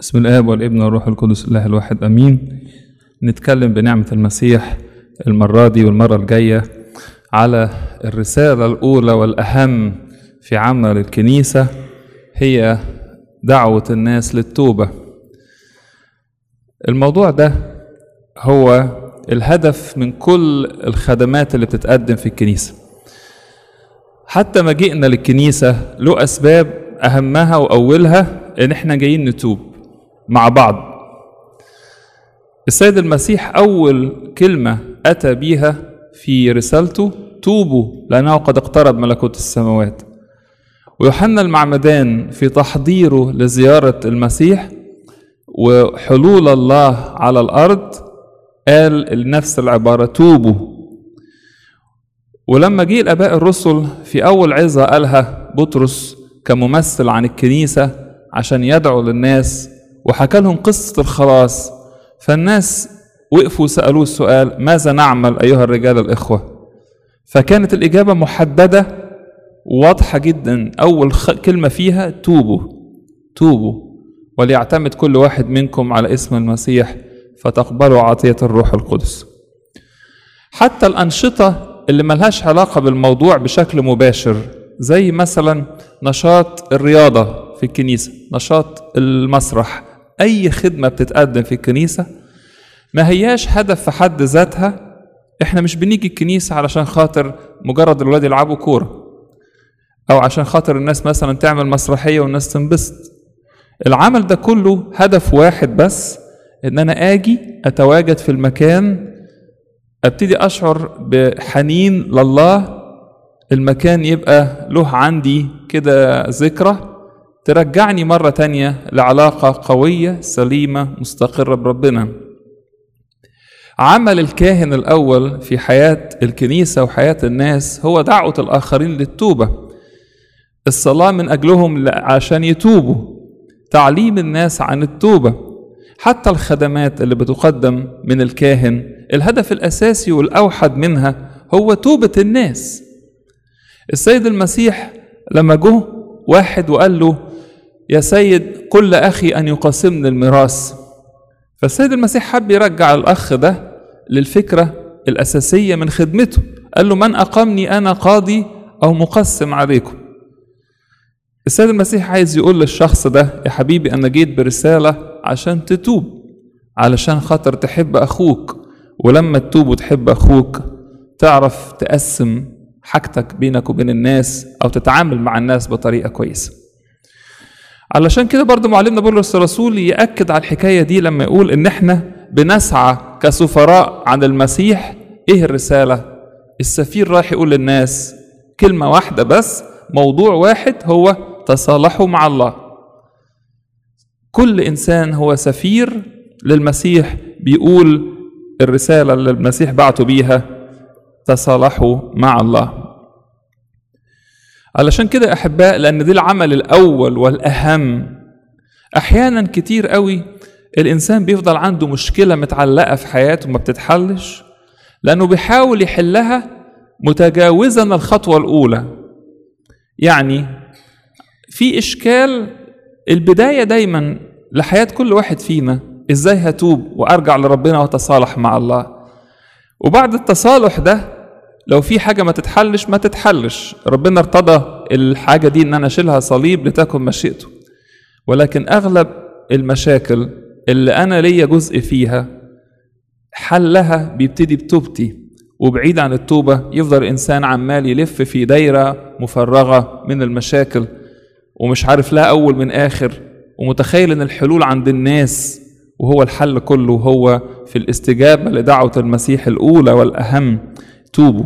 بسم الآب والابن والروح القدس الله الواحد أمين نتكلم بنعمة المسيح المرة دي والمرة الجاية على الرسالة الأولى والأهم في عمل الكنيسة هي دعوة الناس للتوبة الموضوع ده هو الهدف من كل الخدمات اللي بتتقدم في الكنيسة حتى مجيئنا للكنيسة له أسباب أهمها وأولها إن إحنا جايين نتوب مع بعض السيد المسيح أول كلمة أتى بيها في رسالته توبوا لأنه قد اقترب ملكوت السماوات ويوحنا المعمدان في تحضيره لزيارة المسيح وحلول الله على الأرض قال نفس العبارة توبوا ولما جه الآباء الرسل في أول عظة قالها بطرس كممثل عن الكنيسة عشان يدعو للناس وحكى لهم قصة الخلاص فالناس وقفوا سألوه السؤال ماذا نعمل أيها الرجال الإخوة فكانت الإجابة محددة واضحة جدا أول كلمة فيها توبوا توبوا وليعتمد كل واحد منكم على اسم المسيح فتقبلوا عطية الروح القدس حتى الأنشطة اللي ملهاش علاقة بالموضوع بشكل مباشر زي مثلا نشاط الرياضة في الكنيسة نشاط المسرح أي خدمة بتتقدم في الكنيسة ما هياش هدف في حد ذاتها احنا مش بنيجي الكنيسة علشان خاطر مجرد الولاد يلعبوا كورة أو عشان خاطر الناس مثلا تعمل مسرحية والناس تنبسط العمل ده كله هدف واحد بس إن أنا آجي أتواجد في المكان ابتدي اشعر بحنين لله المكان يبقى له عندي كده ذكرى ترجعني مرة تانية لعلاقة قوية سليمة مستقرة بربنا عمل الكاهن الأول في حياة الكنيسة وحياة الناس هو دعوة الآخرين للتوبة الصلاة من أجلهم عشان يتوبوا تعليم الناس عن التوبة حتى الخدمات اللي بتقدم من الكاهن الهدف الأساسي والأوحد منها هو توبة الناس السيد المسيح لما جه واحد وقال له يا سيد قل لأخي أن يقاسمني الميراث فالسيد المسيح حب يرجع الأخ ده للفكرة الأساسية من خدمته قال له من أقامني أنا قاضي أو مقسم عليكم السيد المسيح عايز يقول للشخص ده يا حبيبي أنا جيت برسالة عشان تتوب علشان خاطر تحب أخوك ولما تتوب وتحب أخوك تعرف تقسم حاجتك بينك وبين الناس أو تتعامل مع الناس بطريقة كويسة علشان كده برضو معلمنا بولس الرسول يأكد على الحكاية دي لما يقول إن إحنا بنسعى كسفراء عن المسيح إيه الرسالة؟ السفير رايح يقول للناس كلمة واحدة بس موضوع واحد هو تصالحوا مع الله كل إنسان هو سفير للمسيح بيقول الرسالة اللي المسيح بعته بيها تصالحوا مع الله علشان كده أحباء لأن دي العمل الأول والأهم أحيانا كتير قوي الإنسان بيفضل عنده مشكلة متعلقة في حياته ما بتتحلش لأنه بيحاول يحلها متجاوزا الخطوة الأولى يعني في إشكال البداية دايما لحياة كل واحد فينا إزاي هتوب وأرجع لربنا وأتصالح مع الله وبعد التصالح ده لو في حاجة ما تتحلش ما تتحلش ربنا ارتضى الحاجة دي إن أنا أشيلها صليب لتكن مشيئته ولكن أغلب المشاكل اللي أنا ليا جزء فيها حلها بيبتدي بتوبتي وبعيد عن التوبة يفضل الإنسان عمال يلف في دايرة مفرغة من المشاكل ومش عارف لها أول من آخر ومتخيل إن الحلول عند الناس وهو الحل كله هو في الاستجابة لدعوة المسيح الأولى والأهم توبوا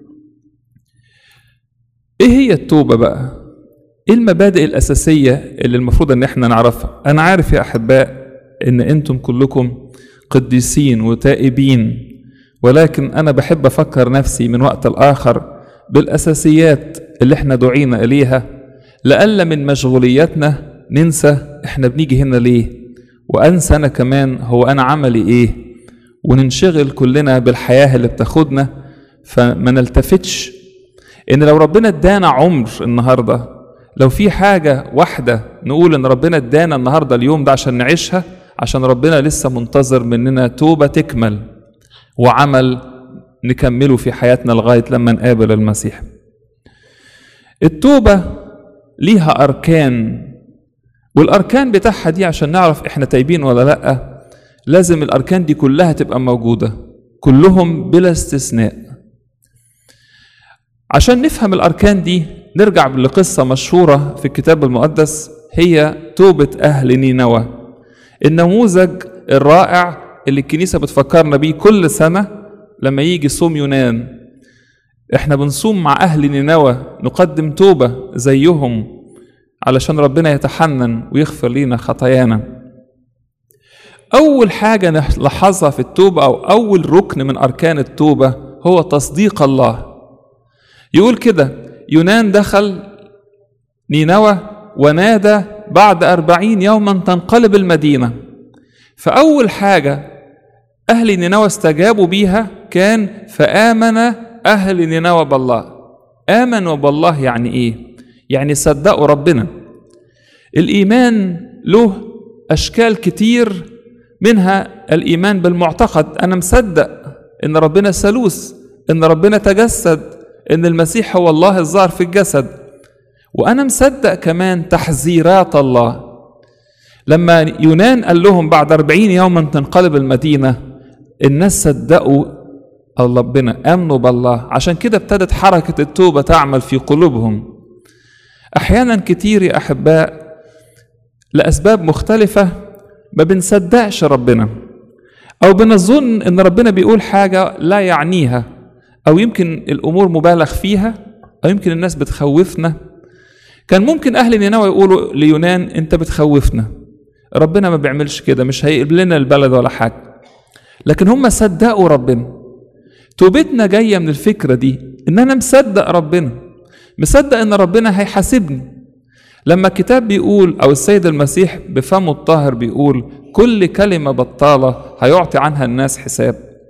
إيه هي التوبة بقى؟ إيه المبادئ الأساسية اللي المفروض إن إحنا نعرفها؟ أنا عارف يا أحباء إن أنتم كلكم قديسين وتائبين ولكن أنا بحب أفكر نفسي من وقت الآخر بالأساسيات اللي إحنا دعينا إليها لألا من مشغولياتنا ننسى إحنا بنيجي هنا ليه وأنسى أنا كمان هو أنا عملي إيه وننشغل كلنا بالحياة اللي بتاخدنا فما نلتفتش إن لو ربنا ادانا عمر النهاردة لو في حاجة واحدة نقول إن ربنا ادانا النهاردة اليوم ده عشان نعيشها عشان ربنا لسه منتظر مننا توبة تكمل وعمل نكمله في حياتنا لغاية لما نقابل المسيح التوبة ليها أركان والأركان بتاعها دي عشان نعرف إحنا تايبين ولا لأ لازم الأركان دي كلها تبقى موجودة كلهم بلا استثناء عشان نفهم الأركان دي نرجع لقصة مشهورة في الكتاب المقدس هي توبة أهل نينوى النموذج الرائع اللي الكنيسة بتفكرنا بيه كل سنة لما يجي صوم يونان احنا بنصوم مع أهل نينوى نقدم توبة زيهم علشان ربنا يتحنن ويغفر لنا خطايانا أول حاجة نلاحظها في التوبة أو أول ركن من أركان التوبة هو تصديق الله يقول كده يونان دخل نينوى ونادى بعد أربعين يوما تنقلب المدينة فأول حاجة أهل نينوى استجابوا بيها كان فآمن أهل نينوى بالله آمنوا بالله يعني إيه؟ يعني صدقوا ربنا الإيمان له أشكال كتير منها الإيمان بالمعتقد أنا مصدق إن ربنا ثالوث إن ربنا تجسد إن المسيح هو الله الظاهر في الجسد وأنا مصدق كمان تحذيرات الله لما يونان قال لهم بعد أربعين يوما تنقلب المدينة الناس صدقوا ربنا آمنوا بالله عشان كده ابتدت حركة التوبة تعمل في قلوبهم أحيانا كتير يا أحباء لأسباب مختلفة ما بنصدقش ربنا أو بنظن إن ربنا بيقول حاجة لا يعنيها أو يمكن الأمور مبالغ فيها أو يمكن الناس بتخوفنا كان ممكن أهل نينوى يقولوا ليونان أنت بتخوفنا ربنا ما بيعملش كده مش هيقلب لنا البلد ولا حاجة لكن هم صدقوا ربنا توبتنا جاية من الفكرة دي إن أنا مصدق ربنا مصدق إن ربنا هيحاسبني لما الكتاب بيقول أو السيد المسيح بفمه الطاهر بيقول كل كلمة بطالة هيعطي عنها الناس حساب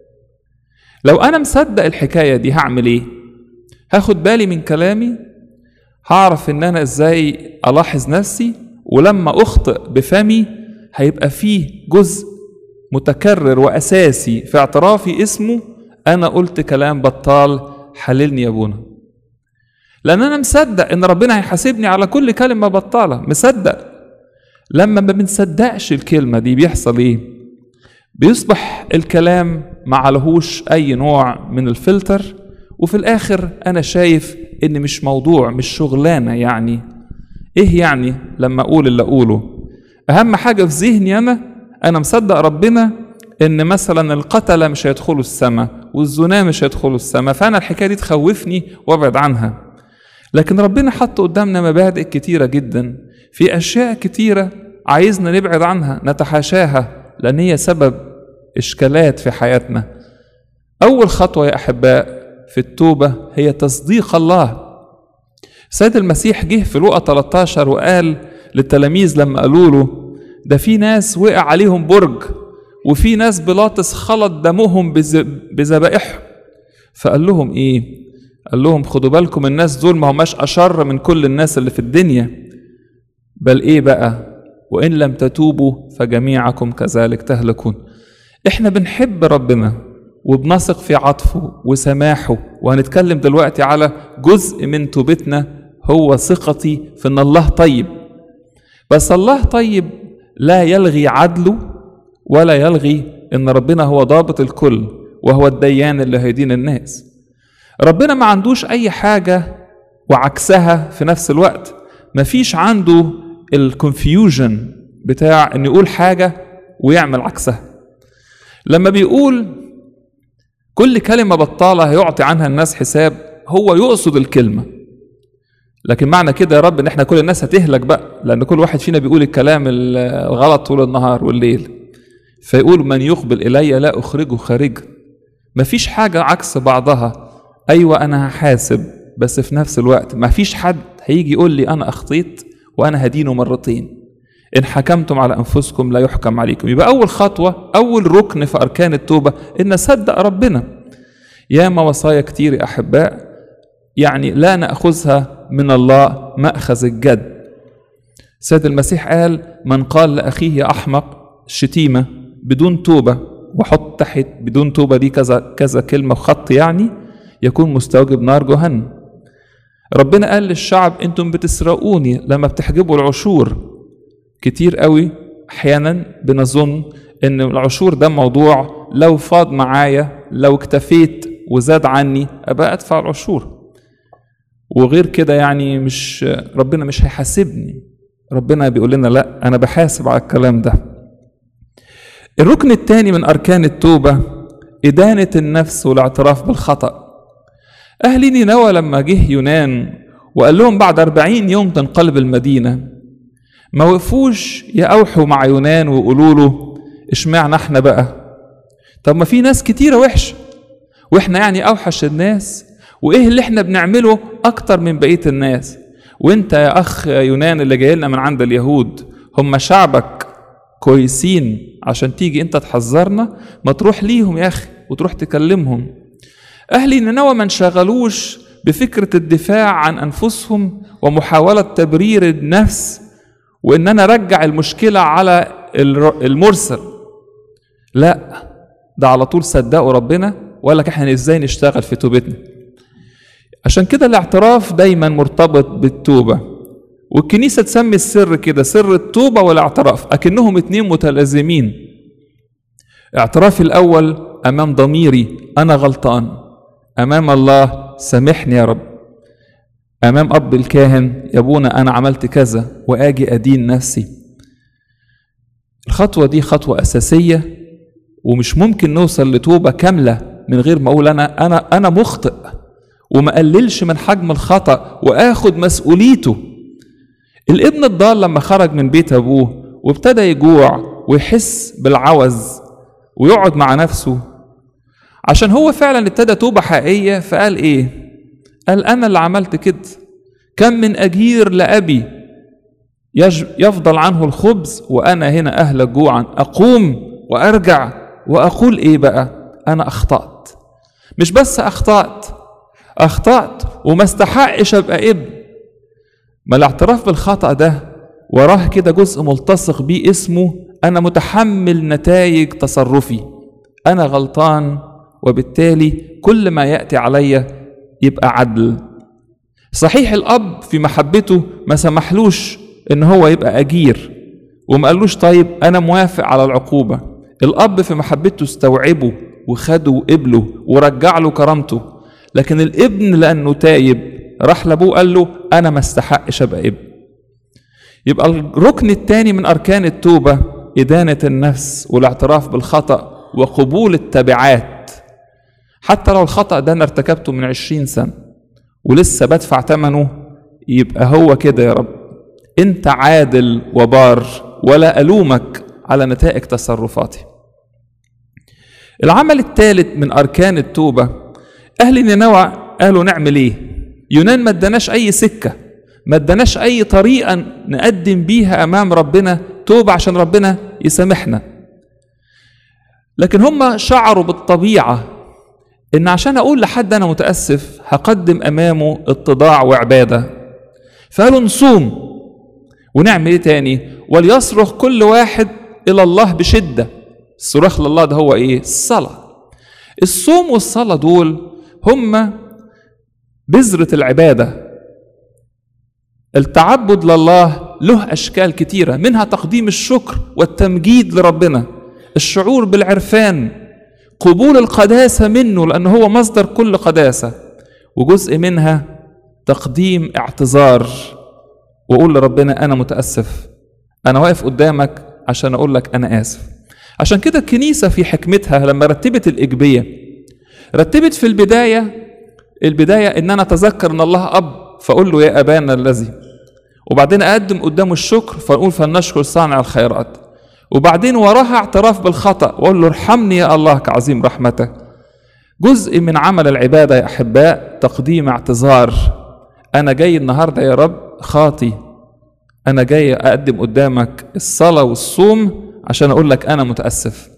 لو أنا مصدق الحكاية دي هعمل إيه؟ هاخد بالي من كلامي هعرف إن أنا إزاي ألاحظ نفسي ولما أخطئ بفمي هيبقى فيه جزء متكرر وأساسي في اعترافي اسمه أنا قلت كلام بطال حللني يا أبونا لأن أنا مصدق إن ربنا هيحاسبني على كل كلمة بطالة مصدق لما ما بنصدقش الكلمة دي بيحصل إيه؟ بيصبح الكلام معلهوش أي نوع من الفلتر وفي الآخر أنا شايف إن مش موضوع مش شغلانة يعني إيه يعني لما أقول اللي أقوله أهم حاجة في ذهني أنا أنا مصدق ربنا إن مثلا القتلة مش هيدخلوا السماء والزنا مش هيدخلوا السماء فأنا الحكاية دي تخوفني وأبعد عنها لكن ربنا حط قدامنا مبادئ كتيرة جدا في أشياء كتيرة عايزنا نبعد عنها نتحاشاها لأن هي سبب إشكالات في حياتنا أول خطوة يا أحباء في التوبة هي تصديق الله سيد المسيح جه في لوقا 13 وقال للتلاميذ لما قالوا له ده في ناس وقع عليهم برج وفي ناس بلاطس خلط دمهم بذبائحهم فقال لهم ايه قال لهم خدوا بالكم الناس دول ما هماش اشر من كل الناس اللي في الدنيا بل ايه بقى وان لم تتوبوا فجميعكم كذلك تهلكون احنا بنحب ربنا وبنثق في عطفه وسماحه وهنتكلم دلوقتي على جزء من توبتنا هو ثقتي في ان الله طيب بس الله طيب لا يلغي عدله ولا يلغي ان ربنا هو ضابط الكل وهو الديان اللي هيدين الناس ربنا ما عندوش اي حاجه وعكسها في نفس الوقت مفيش عنده الكونفيوجن بتاع ان يقول حاجه ويعمل عكسها لما بيقول كل كلمه بطاله هيعطي عنها الناس حساب هو يقصد الكلمه لكن معنى كده يا رب ان احنا كل الناس هتهلك بقى لان كل واحد فينا بيقول الكلام الغلط طول النهار والليل فيقول من يقبل الي لا اخرجه خارجا مفيش حاجه عكس بعضها ايوه انا هحاسب بس في نفس الوقت مفيش حد هيجي يقول لي انا اخطيت وانا هدينه مرتين ان حكمتم على انفسكم لا يحكم عليكم يبقى اول خطوه اول ركن في اركان التوبه ان اصدق ربنا ياما وصايا كتير يا احباء يعني لا نأخذها من الله مأخذ الجد سيد المسيح قال من قال لأخيه يا أحمق شتيمة بدون توبة وحط تحت بدون توبة دي كذا كذا كلمة وخط يعني يكون مستوجب نار جهنم ربنا قال للشعب انتم بتسرقوني لما بتحجبوا العشور كتير قوي احيانا بنظن ان العشور ده موضوع لو فاض معايا لو اكتفيت وزاد عني ابقى ادفع العشور وغير كده يعني مش ربنا مش هيحاسبني ربنا بيقول لنا لا انا بحاسب على الكلام ده الركن الثاني من اركان التوبه ادانه النفس والاعتراف بالخطأ أهل نينوى لما جه يونان وقال لهم بعد أربعين يوم تنقلب المدينة ما وقفوش يأوحوا مع يونان ويقولوا له اشمعنى احنا بقى طب ما في ناس كتيرة وحشة واحنا يعني أوحش الناس وايه اللي احنا بنعمله أكتر من بقية الناس وانت يا أخ يونان اللي جاي لنا من عند اليهود هم شعبك كويسين عشان تيجي انت تحذرنا ما تروح ليهم يا أخي وتروح تكلمهم أهل نينوى ما انشغلوش بفكرة الدفاع عن أنفسهم ومحاولة تبرير النفس وإن أنا أرجع المشكلة على المرسل لا ده على طول صدقوا ربنا وقال لك احنا ازاي نشتغل في توبتنا عشان كده الاعتراف دايما مرتبط بالتوبة والكنيسة تسمي السر كده سر التوبة والاعتراف أكنهم اتنين متلازمين اعترافي الأول أمام ضميري أنا غلطان امام الله سامحني يا رب امام اب الكاهن يا ابونا انا عملت كذا واجي ادين نفسي الخطوه دي خطوه اساسيه ومش ممكن نوصل لتوبه كامله من غير ما اقول انا انا انا مخطئ وما اقللش من حجم الخطا واخد مسؤوليته الابن الضال لما خرج من بيت ابوه وابتدى يجوع ويحس بالعوز ويقعد مع نفسه عشان هو فعلا ابتدى توبة حقيقية فقال ايه قال انا اللي عملت كده كم من اجير لابي يفضل عنه الخبز وانا هنا اهلك جوعا اقوم وارجع واقول ايه بقى انا اخطات مش بس اخطات اخطات وما استحقش ابقى ابن ما الاعتراف بالخطا ده وراه كده جزء ملتصق بيه اسمه انا متحمل نتائج تصرفي انا غلطان وبالتالي كل ما ياتي علي يبقى عدل صحيح الاب في محبته ما سمحلوش ان هو يبقى اجير وما قالوش طيب انا موافق على العقوبه الاب في محبته استوعبه وخده وقبله ورجع له كرامته لكن الابن لانه تايب راح لابوه قال له انا ما استحقش ابقى ابن يبقى الركن الثاني من اركان التوبه ادانه النفس والاعتراف بالخطا وقبول التبعات حتى لو الخطأ ده أنا ارتكبته من عشرين سنة ولسه بدفع ثمنه يبقى هو كده يا رب أنت عادل وبار ولا ألومك على نتائج تصرفاتي العمل الثالث من أركان التوبة أهل نينوى قالوا نعمل إيه يونان ما اداناش أي سكة ما اداناش أي طريقة نقدم بيها أمام ربنا توبة عشان ربنا يسامحنا لكن هم شعروا بالطبيعة ان عشان اقول لحد انا متاسف هقدم امامه اتضاع وعباده فقالوا نصوم ونعمل ايه تاني وليصرخ كل واحد الى الله بشده الصراخ لله ده هو ايه الصلاه الصوم والصلاه دول هم بذره العباده التعبد لله له اشكال كتيره منها تقديم الشكر والتمجيد لربنا الشعور بالعرفان قبول القداسة منه لأنه هو مصدر كل قداسة وجزء منها تقديم اعتذار وأقول لربنا أنا متأسف أنا واقف قدامك عشان أقول لك أنا آسف عشان كده الكنيسة في حكمتها لما رتبت الإجبية رتبت في البداية البداية إن أنا أتذكر إن الله أب فأقول له يا أبانا الذي وبعدين أقدم قدامه الشكر فنقول فلنشكر صانع الخيرات وبعدين وراها اعتراف بالخطأ وأقول له ارحمني يا الله كعظيم رحمتك جزء من عمل العبادة يا أحباء تقديم اعتذار أنا جاي النهاردة يا رب خاطي أنا جاي أقدم قدامك الصلاة والصوم عشان أقول لك أنا متأسف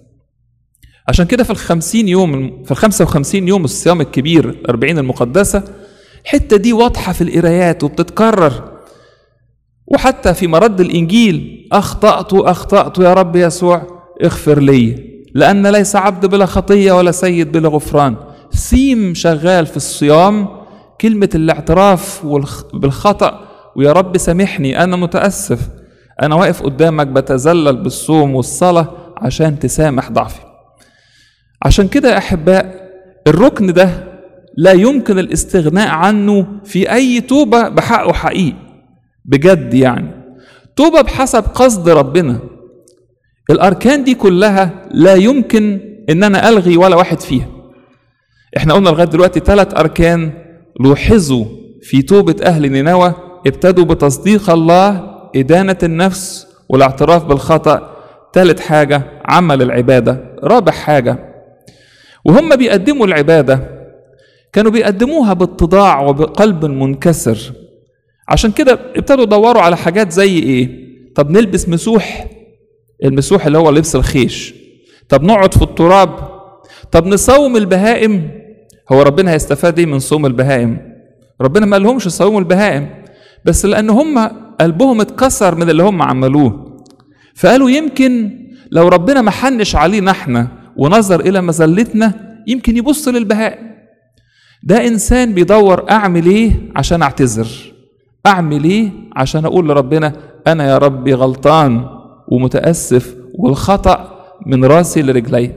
عشان كده في الخمسين يوم في الخمسة وخمسين يوم الصيام الكبير الأربعين المقدسة الحتة دي واضحة في القرايات وبتتكرر وحتى في مرد الإنجيل أخطأت أخطأت يا رب يسوع اغفر لي لأن ليس عبد بلا خطية ولا سيد بلا غفران سيم شغال في الصيام كلمة الاعتراف بالخطأ ويا رب سامحني أنا متأسف أنا واقف قدامك بتذلل بالصوم والصلاة عشان تسامح ضعفي عشان كده يا أحباء الركن ده لا يمكن الاستغناء عنه في أي توبة بحقه حقيقي بجد يعني توبة بحسب قصد ربنا الأركان دي كلها لا يمكن إن أنا ألغي ولا واحد فيها احنا قلنا لغاية دلوقتي ثلاث أركان لوحظوا في توبة أهل نينوى ابتدوا بتصديق الله إدانة النفس والاعتراف بالخطأ ثالث حاجة عمل العبادة رابع حاجة وهم بيقدموا العبادة كانوا بيقدموها باتضاع وبقلب منكسر عشان كده ابتدوا يدوروا على حاجات زي ايه طب نلبس مسوح المسوح اللي هو لبس الخيش طب نقعد في التراب طب نصوم البهائم هو ربنا هيستفاد ايه من صوم البهائم ربنا ما قالهمش صوموا البهائم بس لان هم قلبهم اتكسر من اللي هم عملوه فقالوا يمكن لو ربنا ما حنش علينا احنا ونظر الى مذلتنا يمكن يبص للبهائم ده انسان بيدور اعمل ايه عشان اعتذر اعمل ايه عشان اقول لربنا انا يا ربي غلطان ومتاسف والخطا من راسي لرجلي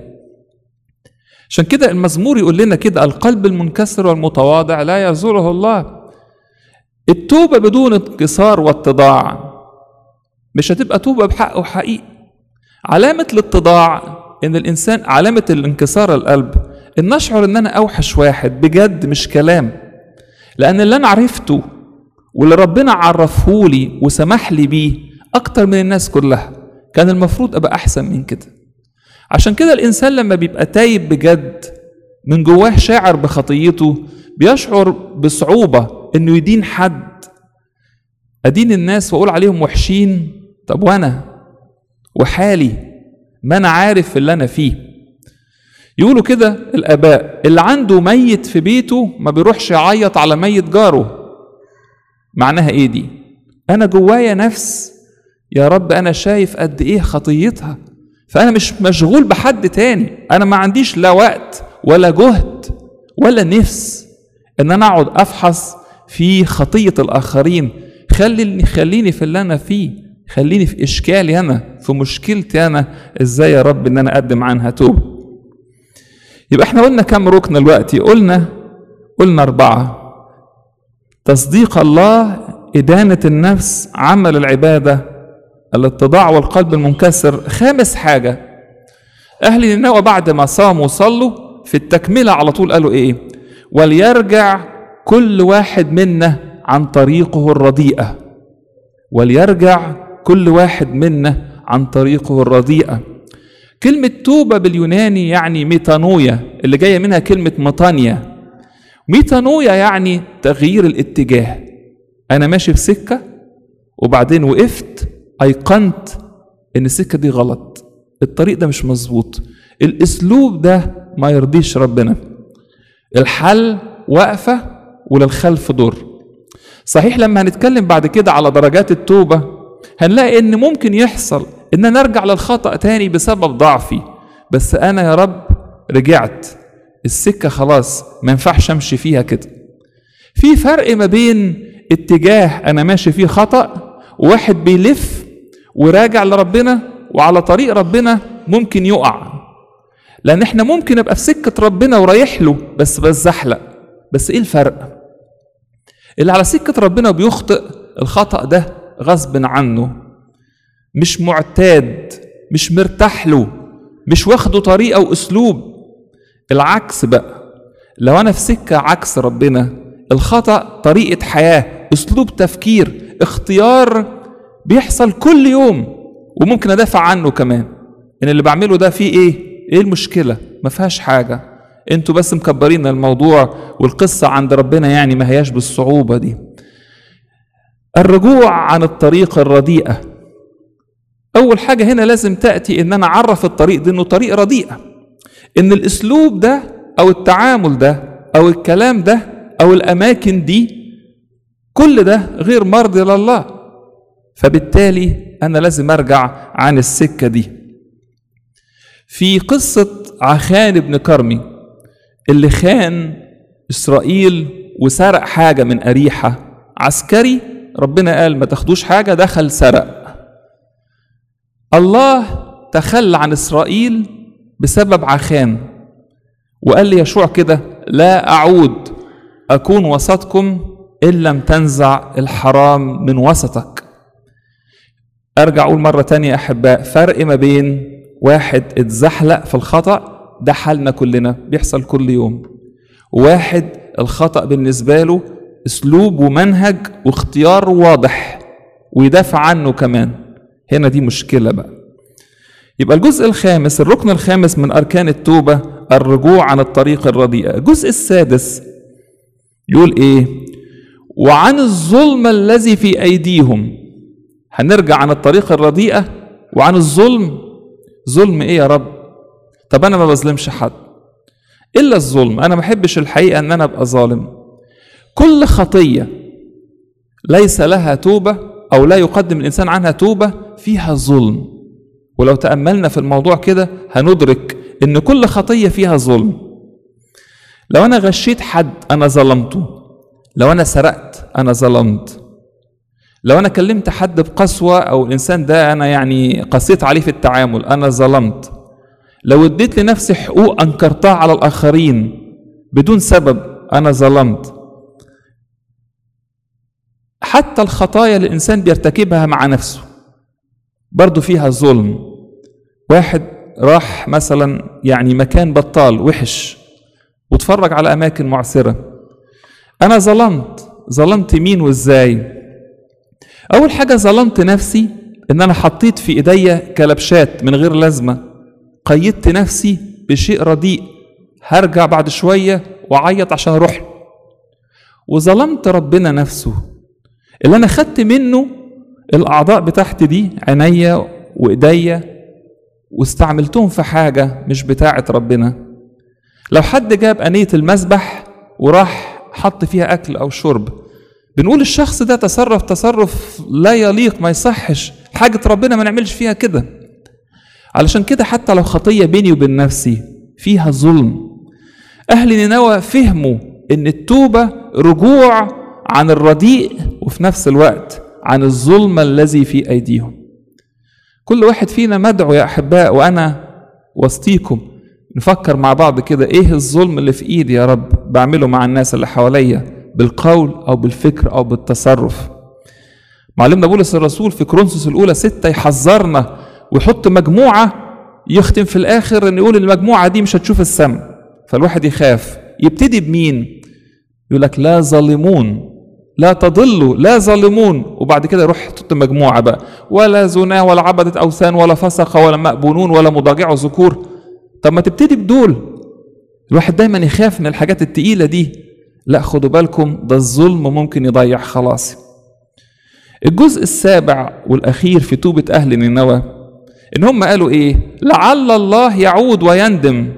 عشان كده المزمور يقول لنا كده القلب المنكسر والمتواضع لا يزوره الله التوبه بدون انكسار واتضاع مش هتبقى توبه بحق وحقيقي علامه الاتضاع ان الانسان علامه الانكسار القلب ان اشعر ان انا اوحش واحد بجد مش كلام لان اللي انا عرفته واللي ربنا عرفهولي وسمح لي بيه اكتر من الناس كلها كان المفروض ابقى احسن من كده عشان كده الانسان لما بيبقى تايب بجد من جواه شاعر بخطيته بيشعر بصعوبه انه يدين حد ادين الناس واقول عليهم وحشين طب وانا وحالي ما انا عارف اللي انا فيه يقولوا كده الاباء اللي عنده ميت في بيته ما بيروحش يعيط على ميت جاره معناها ايه دي انا جوايا نفس يا رب انا شايف قد ايه خطيتها فانا مش مشغول بحد تاني انا ما عنديش لا وقت ولا جهد ولا نفس ان انا اقعد افحص في خطيه الاخرين خلي خليني في اللي انا فيه خليني في اشكالي انا في مشكلتي انا ازاي يا رب ان انا اقدم عنها توبه يبقى احنا قلنا كم ركن دلوقتي قلنا قلنا اربعه تصديق الله إدانة النفس عمل العبادة الاتضاع والقلب المنكسر خامس حاجة أهل نينوى بعد ما صاموا وصلوا في التكملة على طول قالوا إيه وليرجع كل واحد منا عن طريقه الرديئة وليرجع كل واحد منا عن طريقه الرديئة كلمة توبة باليوناني يعني ميتانويا اللي جاية منها كلمة مطانيا ميتانويا يعني تغيير الاتجاه انا ماشي في سكه وبعدين وقفت ايقنت ان السكه دي غلط الطريق ده مش مظبوط الاسلوب ده ما يرضيش ربنا الحل واقفه وللخلف دور صحيح لما هنتكلم بعد كده على درجات التوبه هنلاقي ان ممكن يحصل ان انا ارجع للخطا تاني بسبب ضعفي بس انا يا رب رجعت السكه خلاص ما ينفعش امشي فيها كده في فرق ما بين اتجاه انا ماشي فيه خطا وواحد بيلف وراجع لربنا وعلى طريق ربنا ممكن يقع لان احنا ممكن ابقى في سكه ربنا ورايح له بس بتزحلق بس ايه الفرق اللي على سكه ربنا بيخطئ الخطا ده غصب عنه مش معتاد مش مرتاح له مش واخده طريقه واسلوب العكس بقى لو انا في سكه عكس ربنا الخطا طريقه حياه اسلوب تفكير اختيار بيحصل كل يوم وممكن ادافع عنه كمان ان اللي بعمله ده فيه ايه ايه المشكله ما فيهاش حاجه انتوا بس مكبرين الموضوع والقصه عند ربنا يعني ما هياش بالصعوبه دي الرجوع عن الطريق الرديئه اول حاجه هنا لازم تاتي ان انا اعرف الطريق ده انه طريق رديئه ان الاسلوب ده او التعامل ده او الكلام ده او الاماكن دي كل ده غير مرضي لله فبالتالي انا لازم ارجع عن السكه دي في قصه عخان بن كرمي اللي خان اسرائيل وسرق حاجه من اريحه عسكري ربنا قال ما تاخدوش حاجه دخل سرق الله تخلى عن اسرائيل بسبب عخان وقال لي يشوع كده لا اعود اكون وسطكم ان لم تنزع الحرام من وسطك ارجع اقول مره تانية احباء فرق ما بين واحد اتزحلق في الخطا ده حالنا كلنا بيحصل كل يوم واحد الخطا بالنسبه له اسلوب ومنهج واختيار واضح ويدافع عنه كمان هنا دي مشكله بقى يبقى الجزء الخامس الركن الخامس من اركان التوبه الرجوع عن الطريق الرديئه الجزء السادس يقول ايه وعن الظلم الذي في ايديهم هنرجع عن الطريق الرديئه وعن الظلم ظلم ايه يا رب طب انا ما بظلمش حد الا الظلم انا ما احبش الحقيقه ان انا ابقى ظالم كل خطيه ليس لها توبه او لا يقدم الانسان عنها توبه فيها ظلم ولو تاملنا في الموضوع كده هندرك ان كل خطيه فيها ظلم لو انا غشيت حد انا ظلمته لو انا سرقت انا ظلمت لو انا كلمت حد بقسوه او الانسان ده انا يعني قسيت عليه في التعامل انا ظلمت لو اديت لنفسي حقوق انكرتها على الاخرين بدون سبب انا ظلمت حتى الخطايا اللي الانسان بيرتكبها مع نفسه برضه فيها ظلم واحد راح مثلا يعني مكان بطال وحش واتفرج على اماكن معسره انا ظلمت ظلمت مين وازاي اول حاجه ظلمت نفسي ان انا حطيت في ايديا كلبشات من غير لازمه قيدت نفسي بشيء رديء هرجع بعد شويه واعيط عشان اروح له وظلمت ربنا نفسه اللي انا خدت منه الاعضاء بتاعتي دي عينيا وايديا واستعملتهم في حاجه مش بتاعه ربنا لو حد جاب انيه المسبح وراح حط فيها اكل او شرب بنقول الشخص ده تصرف تصرف لا يليق ما يصحش حاجة ربنا ما نعملش فيها كده علشان كده حتى لو خطية بيني وبين نفسي فيها ظلم أهل نينوى فهموا إن التوبة رجوع عن الرديء وفي نفس الوقت عن الظلم الذي في أيديهم كل واحد فينا مدعو يا أحباء وأنا وسطيكم نفكر مع بعض كده إيه الظلم اللي في إيدي يا رب بعمله مع الناس اللي حواليا بالقول او بالفكر او بالتصرف معلمنا بولس الرسول في كرونسوس الاولى ستة يحذرنا ويحط مجموعة يختم في الاخر ان يقول المجموعة دي مش هتشوف السم فالواحد يخاف يبتدي بمين يقول لك لا ظالمون لا تضلوا لا ظالمون وبعد كده يروح يحط مجموعة بقى ولا زنا ولا عبدة أوثان ولا فسق ولا مأبونون ولا مضاجع ذكور طب ما تبتدي بدول الواحد دايما يخاف من الحاجات التقيلة دي لا خدوا بالكم ده الظلم ممكن يضيع خلاص الجزء السابع والأخير في توبة أهل نينوى إن هم قالوا إيه لعل الله يعود ويندم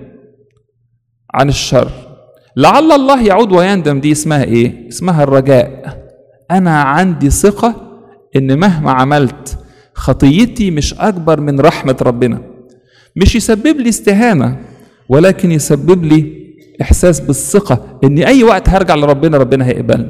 عن الشر لعل الله يعود ويندم دي اسمها إيه اسمها الرجاء أنا عندي ثقة إن مهما عملت خطيتي مش أكبر من رحمة ربنا مش يسبب لي استهانة ولكن يسبب لي احساس بالثقه ان اي وقت هرجع لربنا ربنا هيقبلني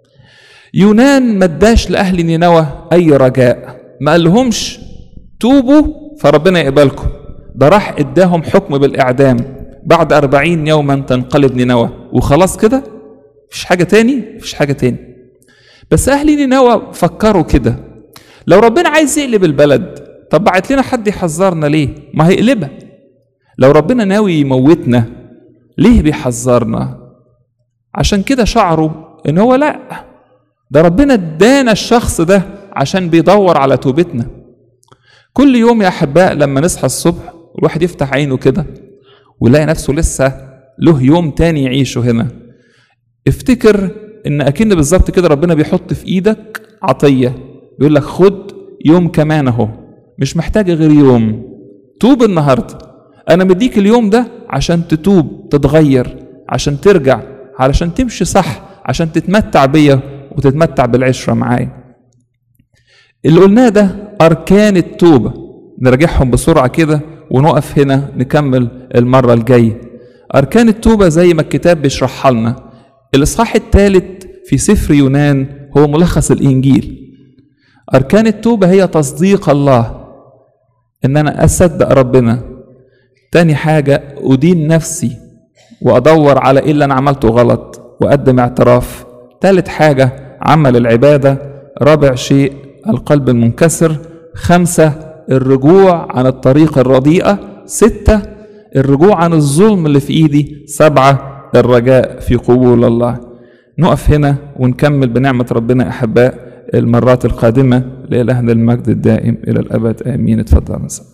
يونان ما اداش لاهل نينوى اي رجاء ما قالهمش توبوا فربنا يقبلكم ده راح اداهم حكم بالاعدام بعد أربعين يوما تنقلب نينوى وخلاص كده مفيش حاجة تاني مفيش حاجة تاني بس أهل نينوى فكروا كده لو ربنا عايز يقلب البلد طب بعت لنا حد يحذرنا ليه ما هيقلبها لو ربنا ناوي يموتنا ليه بيحذرنا عشان كده شعروا ان هو لا ده ربنا ادانا الشخص ده عشان بيدور على توبتنا كل يوم يا احباء لما نصحى الصبح الواحد يفتح عينه كده ويلاقي نفسه لسه له يوم تاني يعيشه هنا افتكر ان اكن بالظبط كده ربنا بيحط في ايدك عطيه بيقول لك خد يوم كمان اهو مش محتاج غير يوم توب النهارده انا مديك اليوم ده عشان تتوب تتغير عشان ترجع علشان تمشي صح عشان تتمتع بيا وتتمتع بالعشرة معايا اللي قلناه ده أركان التوبة نراجعهم بسرعة كده ونقف هنا نكمل المرة الجاية أركان التوبة زي ما الكتاب بيشرحها لنا الإصحاح الثالث في سفر يونان هو ملخص الإنجيل أركان التوبة هي تصديق الله إن أنا أصدق ربنا تاني حاجة أدين نفسي وأدور على إيه اللي أنا عملته غلط وأقدم اعتراف تالت حاجة عمل العبادة رابع شيء القلب المنكسر خمسة الرجوع عن الطريق الرديئة ستة الرجوع عن الظلم اللي في إيدي سبعة الرجاء في قبول الله نقف هنا ونكمل بنعمة ربنا أحباء المرات القادمة لإلهنا المجد الدائم إلى الأبد آمين اتفضل